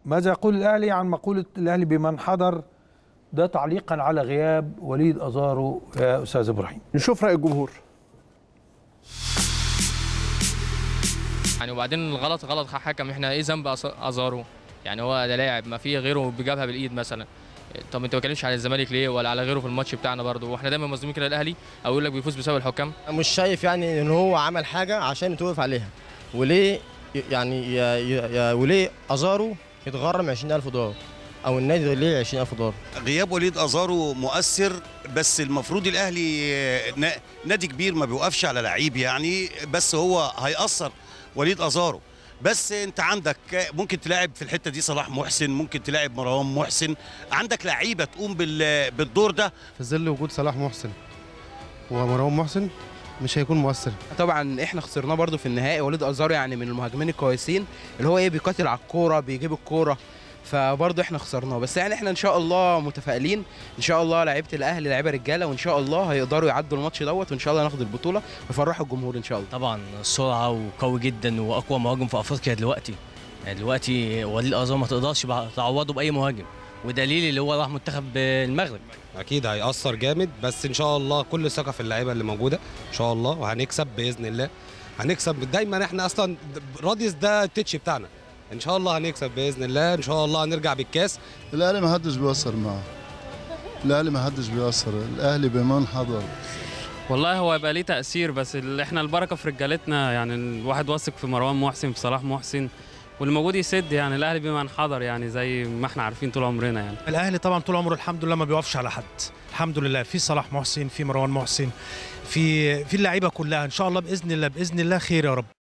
ماذا يقول الاهلي عن مقوله الاهلي بمن حضر ده تعليقا على غياب وليد ازارو يا استاذ ابراهيم نشوف راي الجمهور يعني وبعدين الغلط غلط حكم احنا ايه ذنب أز- ازارو يعني هو ده لاعب ما في غيره بيجابها بالايد مثلا طب انت ما بتكلمش على الزمالك ليه ولا على غيره في الماتش بتاعنا برضه واحنا دايما مظلومين كده الاهلي او يقول لك بيفوز بسبب الحكام مش شايف يعني ان هو عمل حاجه عشان يتوقف عليها وليه يعني يا يا يا وليه ازارو يتغرم 20000 دولار او النادي ليه 20000 دولار غياب وليد ازارو مؤثر بس المفروض الاهلي آه، نا- نادي كبير ما بيوقفش على لعيب يعني بس هو هيأثر وليد ازارو بس انت عندك ممكن تلاعب في الحته دي صلاح محسن ممكن تلاعب مروان محسن عندك لعيبه تقوم بال- بالدور ده في ظل وجود صلاح محسن ومروان محسن مش هيكون مؤثر طبعا احنا خسرناه برضو في النهائي وليد ازارو يعني من المهاجمين الكويسين اللي هو ايه بيقاتل على الكوره بيجيب الكوره فبرضه احنا خسرناه بس يعني احنا ان شاء الله متفائلين ان شاء الله لعيبه الاهلي لعيبه رجاله وان شاء الله هيقدروا يعدوا الماتش دوت وان شاء الله ناخد البطوله ويفرحوا الجمهور ان شاء الله طبعا سرعه وقوي جدا واقوى مهاجم في افريقيا دلوقتي يعني دلوقتي وليد ازار ما تقدرش بقى تعوضه باي مهاجم ودليل اللي هو راح منتخب المغرب اكيد هيأثر جامد بس ان شاء الله كل ثقه في اللعيبه اللي موجوده ان شاء الله وهنكسب باذن الله هنكسب دايما احنا اصلا راديوس ده التتش بتاعنا ان شاء الله هنكسب باذن الله ان شاء الله هنرجع بالكاس الاهلي ما حدش بيأثر معه الاهلي ما حدش بيأثر الاهلي بمن حضر والله هو يبقى ليه تأثير بس اللي احنا البركة في رجالتنا يعني الواحد واثق في مروان محسن في صلاح محسن واللي موجود يسد يعني الاهلي بمن حضر يعني زي ما احنا عارفين طول عمرنا يعني الاهلي طبعا طول عمره الحمد لله ما بيوقفش على حد الحمد لله في صلاح محسن في مروان محسن في في اللعيبه كلها ان شاء الله باذن الله باذن الله خير يا رب